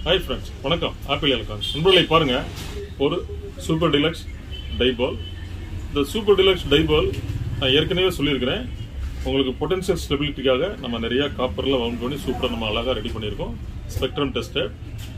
hi friends வணக்கம் Apple electronics நண்பர்களை பாருங்க ஒரு சூப்பர் டிலக்ஸ் டைபால் இந்த சூப்பர் டிலக்ஸ் டைபால் நான் ஏற்கனவே சொல்லியிருக்கிறேன் உங்களுக்கு பொட்டன்ஷியல் ஸ்டெபிலிட்டிக்காக நம்ம நிறைய காப்பர்லாம் வவுண்ட் பண்ணி சூப்பராக நம்ம அழகாக ரெடி பண்ணியிருக்கோம் spectrum tested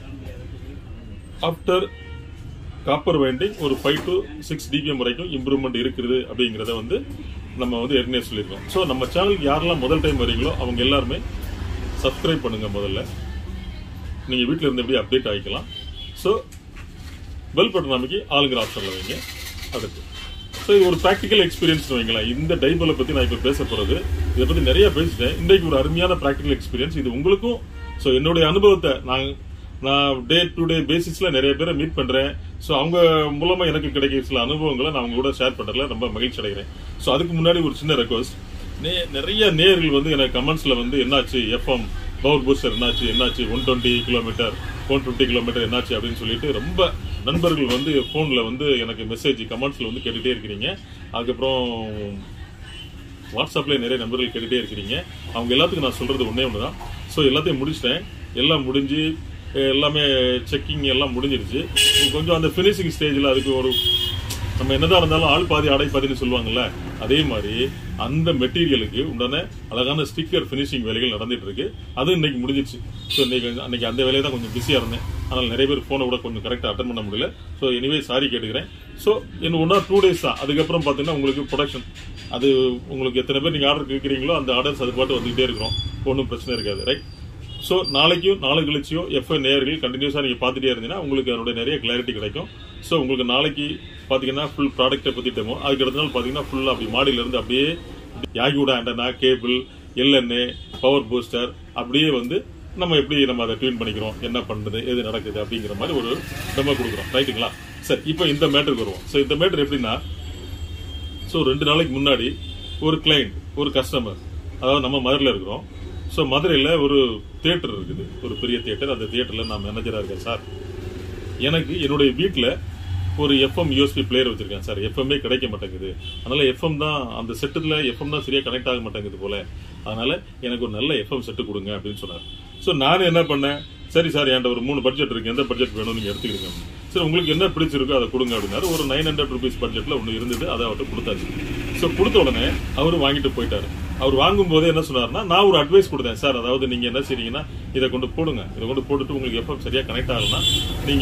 after copper winding ஒரு ஃபைவ் டு சிக்ஸ் டிபிஎம் வரைக்கும் இம்ப்ரூவ்மெண்ட் இருக்குது அப்படிங்கிறத வந்து நம்ம வந்து ஏற்கனவே சொல்லியிருக்கோம் ஸோ நம்ம சேனலுக்கு யாரெல்லாம் முதல் டைம் வரீங்களோ அவங்க எல்லாருமே சப்ஸ்கிரைப் பண்ணுங்க முதல்ல நீங்கள் வீட்டில் இருந்து எப்படி அப்டேட் ஆகிக்கலாம் ஸோ பெல் பட்டன் அமைக்கி ஆளுங்கிற ஆப்ஷனில் வைங்க அடுத்து ஸோ இது ஒரு ப்ராக்டிக்கல் எக்ஸ்பீரியன்ஸ் வைங்களேன் இந்த டைபலை பற்றி நான் இப்போ பேச போகிறது இதை பற்றி நிறைய பேசிட்டேன் இன்றைக்கு ஒரு அருமையான ப்ராக்டிக்கல் எக்ஸ்பீரியன்ஸ் இது உங்களுக்கும் ஸோ என்னுடைய அனுபவத்தை நான் நான் டே டு டே பேசிஸில் நிறைய பேரை மீட் பண்ணுறேன் ஸோ அவங்க மூலமாக எனக்கு கிடைக்கிற சில அனுபவங்களை நான் அவங்க கூட ஷேர் பண்ணுறதுல ரொம்ப மகிழ்ச்சி அடைகிறேன் ஸோ அதுக்கு முன்னாடி ஒரு சின்ன ரெக்வஸ்ட் நே நிறைய நேர்கள் வந்து எனக்கு கமெண்ட்ஸில் வந்து என்னாச்சு எஃப்எம் பவர் பூஸ்டர் என்னாச்சு என்னாச்சு one twenty kilometre one fifty kilometre என்னாச்சு அப்படின்னு சொல்லிட்டு ரொம்ப நண்பர்கள் வந்து ஃபோனில் வந்து எனக்கு மெசேஜ் கமெண்ட்ஸில் வந்து கேட்டுகிட்டே இருக்கிறீங்க அதுக்கப்புறம் வாட்ஸ்அப்பில் நிறைய நண்பர்கள் கேட்டுகிட்டே இருக்கிறீங்க அவங்க எல்லாத்துக்கும் நான் சொல்கிறது ஒன்றே ஒன்று தான் ஸோ எல்லாத்தையும் முடிச்சிட்டேன் எல்லாம் முடிஞ்சு அஹ் எல்லாமே செக்கிங் எல்லாம் முடிஞ்சிருச்சு கொஞ்சம் அந்த ஃபினிஷிங் ஸ்டேஜில் அதுக்கு ஒரு நம்ம என்னதான் இருந்தாலும் ஆள் பாதி ஆடை பாதின்னு சொல்லுவாங்கல்ல அதே மாதிரி அந்த மெட்டீரியலுக்கு உண்டான அழகான ஸ்டிக்கர் ஃபினிஷிங் வேலைகள் நடந்துட்டு இருக்கு அது இன்னைக்கு முடிஞ்சிருச்சு ஸோ இன்னைக்கு அன்னைக்கு அந்த வேலையை தான் கொஞ்சம் பிஸியாக இருந்தேன் ஆனால் நிறைய பேர் ஃபோனை கூட கொஞ்சம் கரெக்டாக அட்டன் பண்ண முடியல ஸோ எனிவே சாரி கேட்டுக்கிறேன் ஸோ இன்னும் ஒன் ஆர் டூ டேஸ் தான் அதுக்கப்புறம் பார்த்தீங்கன்னா உங்களுக்கு ப்ரொடக்ஷன் அது உங்களுக்கு எத்தனை பேர் நீங்கள் ஆர்டர் கேட்குறீங்களோ அந்த ஆர்டர்ஸ் அது பாட்டு வந்துகிட்டே இருக்கிறோம் ஒன்றும் பிரச்சனை இருக்காது ரைட் ஸோ நாளைக்கும் நாளை கழிச்சியோ எஃப்ஐ நேயர்கள் கண்டினியூஸாக நீங்கள் பார்த்துட்டே இருந்தீங்கன்னா உங்களுக்கு அதனுடைய நிறைய கிளாரிட்டி கிடைக்கும் ஸோ உங்களுக்கு நாளைக்கு பார்த்தீங்கன்னா ஃபுல் ப்ராடக்ட்டை பற்றி டெமோ அதுக்கு அடுத்த நாள் பார்த்தீங்கன்னா ஃபுல்லாக அப்படி மாடியில இருந்து அப்படியே யாகியோட antenna cable LNA power booster அப்படியே வந்து நம்ம எப்படி நம்ம அதை ட்யூன் பண்ணிக்கிறோம் என்ன பண்ணுறது எது நடக்குது அப்படிங்கிற மாதிரி ஒரு டெமோ கொடுக்குறோம் ரைட்டுங்களா சரி இப்போ இந்த மேட்டருக்கு வருவோம் ஸோ இந்த மேட்டர் எப்படின்னா ஸோ ரெண்டு நாளைக்கு முன்னாடி ஒரு கிளைண்ட் ஒரு கஸ்டமர் அதாவது நம்ம மதுரையில் இருக்கிறோம் ஸோ மதுரையில் ஒரு தியேட்டர் இருக்குது ஒரு பெரிய தியேட்டர் அந்த தியேட்டரில் நான் மேனேஜராக இருக்கேன் சார் எனக்கு என்னுடைய வீட்டில் ஒரு எஃப்எம் யூஎஸ்பி பிளேயர் வச்சிருக்கேன் சார் எஃப்எம்ஏ கிடைக்க மாட்டேங்குது அதனால எஃப்எம் தான் அந்த செட்டில் எஃப்எம் தான் சரியாக கனெக்ட் ஆக மாட்டேங்குது போல அதனால எனக்கு ஒரு நல்ல எஃப்எம் செட்டு கொடுங்க அப்படின்னு சொன்னார் ஸோ நான் என்ன பண்ணேன் சரி சார் என்கிட்ட ஒரு மூணு பட்ஜெட் இருக்கு எந்த பட்ஜெட் வேணும் நீங்க எடுத்துக்கிடுங்க சரி உங்களுக்கு என்ன பிடிச்சிருக்கோ அதை கொடுங்க அப்படின்னாரு ஒரு நைன் ஹண்ட்ரட் ருபீஸ் பட்ஜெட்ல ஒன்று இருந்தது அதை அவர்கிட்ட கொடுத்தாச்சு ஸோ கொடுத்த உடனே அவர் வாங்கிட்டு போயிட்டாரு அவர் வாங்கும் போதே என்ன சொன்னார்னா நான் ஒரு அட்வைஸ் கொடுத்தேன் சார் அதாவது நீங்க என்ன செய்றீங்கன்னா இதை கொண்டு போடுங்க இதை கொண்டு போட்டுட்டு உங்களுக்கு எஃப்எம் சரியா கனெக்ட் ஆகலன்னா நீங்க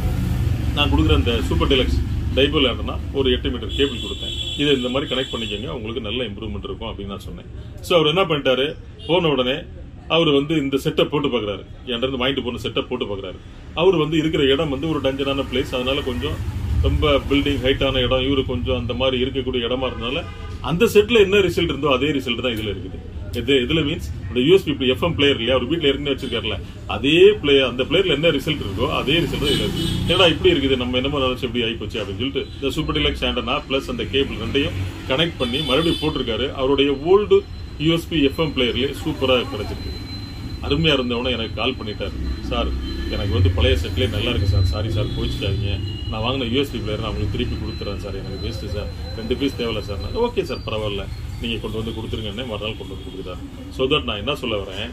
நான் கொடுக்குற இந்த சூப்பர் டெலக்ஸ் டைபோல் ஆண்டனா ஒரு எட்டு மீட்டர் கேபிள் கொடுத்தேன் இதை இந்த மாதிரி கனெக்ட் பண்ணிக்கோங்க உங்களுக்கு நல்ல இம்ப்ரூவ்மெண்ட் இருக்கும் அப்படின்னு நான் சொன்னேன் ஸோ அவர் என்ன பண்ணிட்டாரு போன உடனே அவர் வந்து இந்த செட்டை போட்டு பார்க்குறாரு என்கிட்ட இருந்து வாங்கிட்டு போன செட்டை போட்டு பார்க்குறாரு அவர் வந்து இருக்கிற இடம் வந்து ஒரு டஞ்சனான பிளேஸ் அதனால கொஞ்சம் ரொம்ப பில்டிங் ஹைட்டான இடம் இவரு கொஞ்சம் அந்த மாதிரி இருக்கக்கூடிய இடமா இருந்தனால அந்த செட்ல என்ன ரிசல்ட் இருந்தோ அதே ரிசல்ட் தான் இதுல இருக்குது இது இதுல மீன்ஸ் இந்த யூஎஸ்பி எஃப்எம் பிளேயர் இல்லையா அவர் வீட்டுல ஏற்கனவே வச்சிருக்காருல அதே பிளேயர் அந்த பிளேயர்ல என்ன ரிசல்ட் இருக்கோ அதே ரிசல்ட் தான் இதுல இருக்கு ஏன்னா இப்படி இருக்குது நம்ம என்னமோ நினைச்சு எப்படி ஆயிப்போச்சு அப்படின்னு சொல்லிட்டு இந்த சூப்பர் டிலக்ஸ் ஆண்டனா பிளஸ் அந்த கேபிள் ரெண்டையும் கனெக்ட் பண்ணி மறுபடியும் போட்டிருக்காரு அவருடைய ஓல்டு யூஎஸ்பி எஃப்எம் பிளேயர்லயே சூப்பரா கிடைச்சிருக்கு அருமையா இருந்தவன எனக்கு கால் பண்ணிட்டாரு சார் எனக்கு வந்து பழைய செட்லேயே நல்லா இருக்கு சார் சாரி சார் போயிடுச்சாதீங்க நான் வாங்கின யூஎஸ்பி பிளேயர் நான் உங்களுக்கு திருப்பி கொடுத்துறேன் சார் எனக்கு வேஸ்ட்டு சார் ரெண்டு பீஸ் தேவையில்ல சார் ஓகே சார் பரவாயில்ல நீங்கள் கொண்டு வந்து கொடுத்துருங்கன்னே மறுநாள் கொண்டு வந்து கொடுக்குறாரு ஸோ தட் நான் என்ன சொல்ல வரேன்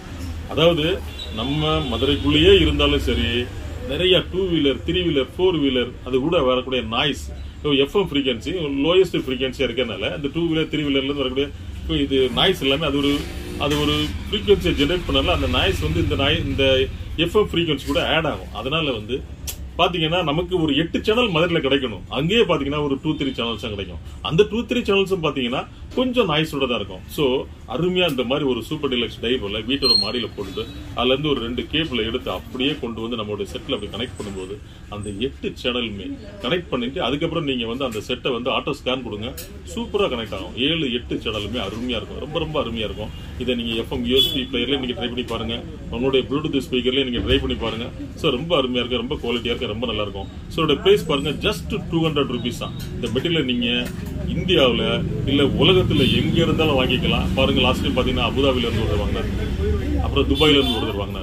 அதாவது நம்ம மதுரைக்குள்ளேயே இருந்தாலும் சரி நிறைய two wheeler three wheeler four wheeler அது கூட வரக்கூடிய நாய்ஸ் எஃப்எம் ஃப்ரீக்வன்சி லோயஸ்ட் ஃப்ரீக்வன்சியாக இருக்கனால அந்த டூ வீலர் த்ரீ வீலர்லேருந்து வரக்கூடிய இப்போ இது நாய்ஸ் எல்லாமே அது ஒரு அது ஒரு ஃப்ரீக்வன்சியை ஜென்ரேட் பண்ணால அந்த நாய்ஸ் வந்து இந்த நாய் இந்த எஃப்எம் ஃப்ரீக்வன்சி கூட ஆட் ஆகும் அதனால வந்து பாத்தீங்கன்னா நமக்கு ஒரு எட்டு சேனல் மதுரையில் கிடைக்கணும் அங்கேயே பாத்தீங்கன்னா ஒரு டூ த்ரீ சேனல்ஸ் கிடைக்கும் அந்த டூ த்ரீ சேனல்ஸும் பாத்தீங்கன்னா கொஞ்சம் நாய்ஸோட தான் இருக்கும் ஸோ அருமையா இந்த மாதிரி ஒரு சூப்பர் டிலக்ஸ் டைவர்ல வீட்டோட மாடியில போட்டு அதுல இருந்து ஒரு ரெண்டு கேபிள் எடுத்து அப்படியே கொண்டு வந்து நம்மளுடைய செட்ல அப்படி கனெக்ட் பண்ணும்போது அந்த எட்டு சேனலுமே கனெக்ட் பண்ணிட்டு அதுக்கப்புறம் நீங்க வந்து அந்த செட்டை வந்து ஆட்டோ ஸ்கேன் கொடுங்க சூப்பரா கனெக்ட் ஆகும் ஏழு எட்டு சேனலுமே அருமையா இருக்கும் ரொம்ப ரொம்ப அருமையா இருக்கும் இதை நீங்க எஃப்எம் யூஎஸ்பி பிளேயர்ல நீங்க ட்ரை பண்ணி பாருங்க உங்களுடைய ப்ளூடூத் ஸ்பீக்கர்லயே நீங்க ட்ரை பண்ணி பாருங்க ஸோ ரொம்ப அருமையா இருக்கு ரொம்ப குவாலிட்டியா இருக்கு ரொம்ப நல்லா இருக்கும் ஸோ இதோட பிரைஸ் பாருங்க ஜஸ்ட் டூ ஹண்ட்ரட் ருபீஸ் தான் இந்த மெட்டீரியல் நீங்க இந்தியாவில் இல்ல உலகத்துல எங்க இருந்தாலும் வாங்கிக்கலாம் பாருங்க லாஸ்ட் டைம் பாத்தீங்கன்னா அபுதாபில இருந்து ஒருத்தர் வாங்கினாரு அப்புறம் துபாயில இருந்து ஒருத்தர் வாங்கினாரு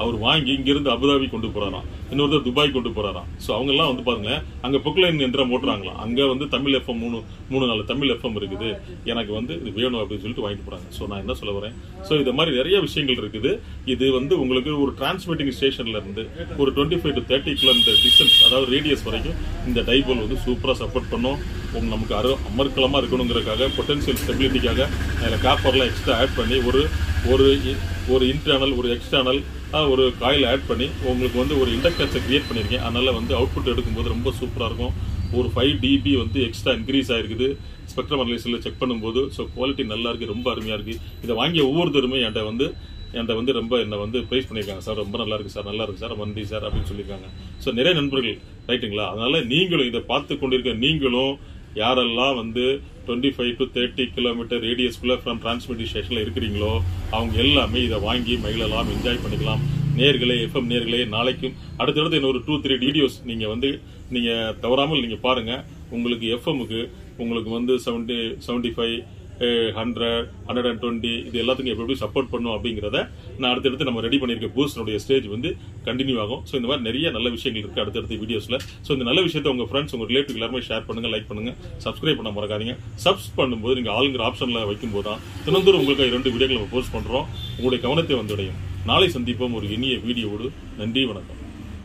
அவர் வாங்கி இங்கிருந்து அபுதாபி கொண்டு போறாராம் இன்னொருத்தர் துபாய் கொண்டு போறாராம் ஸோ அவங்க எல்லாம் வந்து பாருங்களேன் அங்க பொக்லைன் எந்திரம் ஓட்டுறாங்களாம் அங்க வந்து தமிழ் எஃப்எம் மூணு மூணு நாலு தமிழ் எஃப்எம் இருக்குது எனக்கு வந்து இது வேணும் அப்படின்னு சொல்லிட்டு வாங்கிட்டு போறாங்க ஸோ நான் என்ன சொல்ல வரேன் ஸோ இது மாதிரி நிறைய விஷயங்கள் இருக்குது இது வந்து உங்களுக்கு ஒரு டிரான்ஸ்மிட்டிங் ஸ்டேஷன்ல இருந்து ஒரு twenty five to thirty kilometre distance அதாவது ரேடியஸ் வரைக்கும் இந்த டைபோல் வந்து சூப்பரா சப்போர்ட் பண்ணும் உங்க நமக்கு அரு அமர்க்கலமா இருக்கணுங்கிறதுக்காக பொட்டன்சியல் ஸ்டெபிலிட்டிக்காக அதில் காப்பர்லாம் எக்ஸ்ட்ரா ஆட் பண்ணி ஒரு ஒரு இ- ஒரு இன்டர்னல் ஒரு எக்ஸ்டர்னல் ஒரு காயில் ஆட் பண்ணி உங்களுக்கு வந்து ஒரு இண்டக்டன்ஸை கிரியேட் பண்ணியிருக்கேன் அதனால வந்து அவுட்புட் எடுக்கும்போது ரொம்ப சூப்பராக இருக்கும் ஒரு ஃபைவ் டிபி வந்து எக்ஸ்ட்ரா இன்க்ரீஸ் ஆயிருக்குது ஸ்பெக்ட்ரம் அனலைசரில் செக் பண்ணும்போது ஸோ குவாலிட்டி நல்லா இருக்கு ரொம்ப அருமையா இருக்கு இதை வாங்கிய ஒவ்வொருத்தருமே என்கிட்ட வந்து என்கிட்ட வந்து ரொம்ப என்னை வந்து ப்ரைஸ் பண்ணியிருக்காங்க சார் ரொம்ப நல்லா இருக்கு சார் நல்லா இருக்கு சார் நன்றி சார் அப்படின்னு சொல்லியிருக்காங்க ஸோ நிறைய நண்பர்கள் ரைட்டுங்களா அதனால நீங்களும் இதை பார்த்து கொண்டிருக்க நீங்களும் யாரெல்லாம் வந்து twenty five to thirty kilometre ரேடியஸ்குள்ள ஃப்ரம் டிரான்ஸ்மிட்டிங் ஸ்டேஷன்ல இருக்கிறீங்களோ அவங்க எல்லாமே இதை வாங்கி மகிழலாம் என்ஜாய் பண்ணிக்கலாம் நேர்களே எஃப்எம் நேர்களே நாளைக்கும் அடுத்தடுத்து இன்னொரு டூ த்ரீ வீடியோஸ் நீங்க வந்து நீங்க தவறாமல் நீங்க பாருங்க உங்களுக்கு எஃப்எம்முக்கு உங்களுக்கு வந்து seventy seventy five hundred hundred and twenty இது எல்லாத்துக்கும் எப்படி எப்படி சப்போர்ட் பண்ணும் அப்படிங்கிறத நான் அடுத்தடுத்து நம்ம ரெடி பண்ணியிருக்க பூஸ்டனுடைய ஸ்டேஜ் வந்து கண்டினியூ ஆகும் ஸோ இந்த மாதிரி நிறைய நல்ல விஷயங்கள் இருக்கு அடுத்தடுத்த வீடியோஸ்ல ஸோ இந்த நல்ல விஷயத்தை உங்க ஃப்ரெண்ட்ஸ் உங்க ரிலேட்டிவ் எல்லாருமே ஷேர் பண்ணுங்க லைக் பண்ணுங்க சப்ஸ்கிரைப் பண்ண மறக்காதீங்க சப்ஸ் பண்ணும்போது நீங்க ஆளுங்கிற ஆப்ஷன்ல வைக்கும்போது தான் தினந்தோறும் உங்களுக்கு இரண்டு வீடியோக்கள் நம்ம போஸ்ட் பண்றோம் உங்களுடைய கவனத்தை வந்துடையும் நாளை சந்திப்போம் ஒரு இனிய வீடியோவோடு நன்றி வணக்கம்